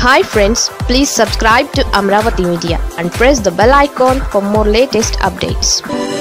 hi friends please subscribe to Amaravati media and press the bell icon for more latest updates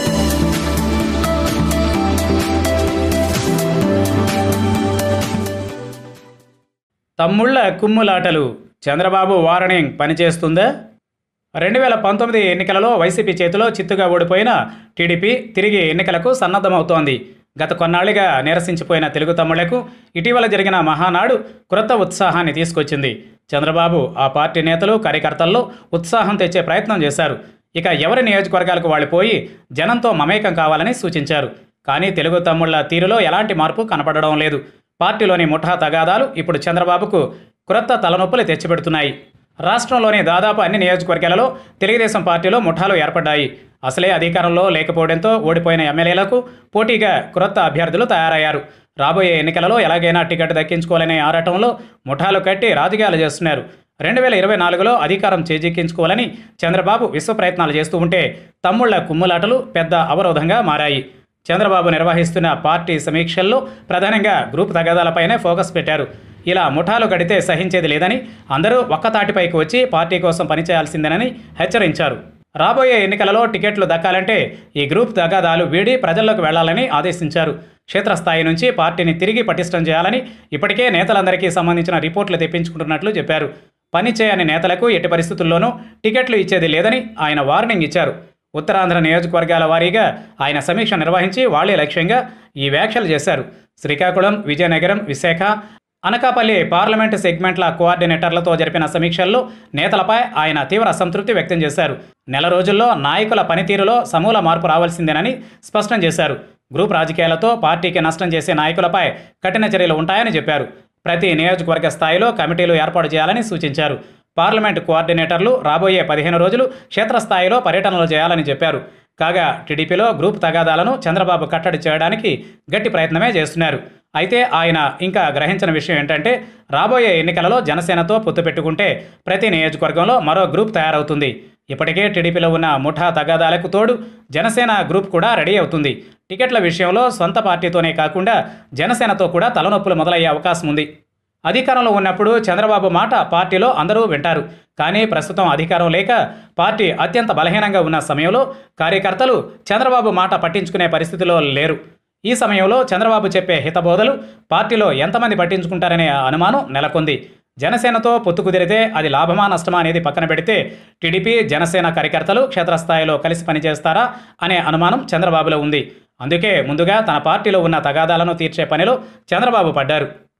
తమ్ముళ్ల కుమ్ములాటలు Chandrababu warning పనిచేస్తుందా రెండు వేల పంతొమ్మిది ఎన్నికలలో వైసీపీ చేతిలో చిత్తుగా ఓడిపోయిన టీడీపీ తిరిగి ఎన్నికలకు సన్నద్ధమవుతోంది గత కొన్నాళ్లుగా నీరసించిపోయిన తెలుగు తమ్ముళ్లకు ఇటీవల జరిగిన మహానాడు క్రొత్త ఉత్సాహాన్ని తీసుకొచ్చింది చంద్రబాబు ఆ పార్టీ నేతలు కార్యకర్తల్లో ఉత్సాహం తెచ్చే ప్రయత్నం చేశారు ఇక ఎవరి నియోజకవర్గాలకు వాళ్ళు పోయి జనంతో మమేకం కావాలని సూచించారు కానీ తెలుగు తమ్ముళ్ల తీరులో ఎలాంటి మార్పు కనపడడం లేదు పార్టీలోని ముఠా తగాదాలు ఇప్పుడు చంద్రబాబుకు క్రొత్త తలనొప్పులు తెచ్చిపెడుతున్నాయి రాష్ట్రంలోని దాదాపు అన్ని నియోజకవర్గాలలో తెలుగుదేశం పార్టీలో ముఠాలు ఏర్పడ్డాయి అసలే అధికారంలో లేకపోవడంతో ఓడిపోయిన ఎమ్మెల్యేలకు పోటీగా క్రొత్త అభ్యర్థులు తయారయ్యారు రాబోయే ఎన్నికలలో ఎలాగైనా టికెట్ దక్కించుకోవాలనే ఆరాటంలో ముఠాలు కట్టి రాజకీయాలు చేస్తున్నారు రెండు వేల ఇరవై నాలుగులో అధికారం చేజిక్కించుకోవాలని చంద్రబాబు విశ్వ ప్రయత్నాలు చేస్తూ ఉంటే తమ్ముళ్ల కుమ్ములాటలు పెద్ద అవరోధంగా మారాయి చంద్రబాబు నిర్వహిస్తున్న పార్టీ సమీక్షల్లో ప్రధానంగా గ్రూప్ తగాదాలపైనే ఫోకస్ పెట్టారు ఇలా ముఠాలు కడితే సహించేది లేదని అందరూ ఒక్కతాటిపైకి వచ్చి పార్టీ కోసం పనిచేయాల్సిందేనని హెచ్చరించారు రాబోయే ఎన్నికలలో టికెట్లు దక్కాలంటే ఈ గ్రూప్ తగాదాలు వీడి ప్రజల్లోకి వెళ్లాలని ఆదేశించారు క్షేత్రస్థాయి నుంచి పార్టీని తిరిగి పటిష్టం చేయాలని ఇప్పటికే నేతలందరికీ సంబంధించిన రిపోర్టులు తెప్పించుకుంటున్నట్లు చెప్పారు పని చేయని నేతలకు ఎట్టి పరిస్థితుల్లోనూ టికెట్లు ఇచ్చేది లేదని ఆయన వార్నింగ్ ఇచ్చారు ఉత్తరాంధ్ర నియోజకవర్గాల వారీగా ఆయన సమీక్ష నిర్వహించి వాళ్లే లక్ష్యంగా ఈ వ్యాఖ్యలు చేశారు శ్రీకాకుళం విజయనగరం విశాఖ అనకాపల్లి పార్లమెంటు సెగ్మెంట్ల కోఆర్డినేటర్లతో జరిపిన సమీక్షల్లో నేతలపై ఆయన తీవ్ర అసంతృప్తి వ్యక్తం చేశారు నెల రోజుల్లో నాయకుల పనితీరులో సమూల మార్పు రావాల్సిందేనని స్పష్టం చేశారు గ్రూప్ రాజకీయాలతో పార్టీకి నష్టం చేసే నాయకులపై కఠిన చర్యలు ఉంటాయని చెప్పారు ప్రతి నియోజకవర్గ స్థాయిలో కమిటీలు ఏర్పాటు చేయాలని సూచించారు పార్లమెంటు కోఆర్డినేటర్లు రాబోయే పదిహేను రోజులు క్షేత్రస్థాయిలో పర్యటనలు చేయాలని చెప్పారు కాగా టీడీపీలో గ్రూప్ తగాదాలను చంద్రబాబు కట్టడి చేయడానికి గట్టి ప్రయత్నమే చేస్తున్నారు అయితే ఆయన ఇంకా గ్రహించిన విషయం ఏంటంటే రాబోయే ఎన్నికలలో జనసేనతో పొత్తు పెట్టుకుంటే ప్రతి నియోజకవర్గంలో మరో గ్రూప్ తయారవుతుంది ఇప్పటికే టీడీపీలో ఉన్న ముఠా తగాదాలకు తోడు జనసేన గ్రూప్ కూడా రెడీ అవుతుంది టికెట్ల విషయంలో సొంత పార్టీతోనే కాకుండా జనసేనతో కూడా తలనొప్పులు మొదలయ్యే అవకాశం ఉంది అధికారంలో ఉన్నప్పుడు చంద్రబాబు మాట పార్టీలో అందరూ వింటారు కానీ ప్రస్తుతం అధికారం లేక పార్టీ అత్యంత బలహీనంగా ఉన్న సమయంలో కార్యకర్తలు చంద్రబాబు మాట పట్టించుకునే పరిస్థితిలో లేరు ఈ సమయంలో చంద్రబాబు చెప్పే హితబోధలు పార్టీలో ఎంతమంది పట్టించుకుంటారనే అనుమానం నెలకొంది జనసేనతో పొత్తు కుదిరితే అది లాభమా నష్టమా అనేది పక్కన పెడితే టీడీపీ జనసేన కార్యకర్తలు క్షేత్రస్థాయిలో కలిసి పనిచేస్తారా అనే అనుమానం చంద్రబాబులో ఉంది అందుకే ముందుగా తన పార్టీలో ఉన్న తగాదాలను తీర్చే పనిలో చంద్రబాబు పడ్డారు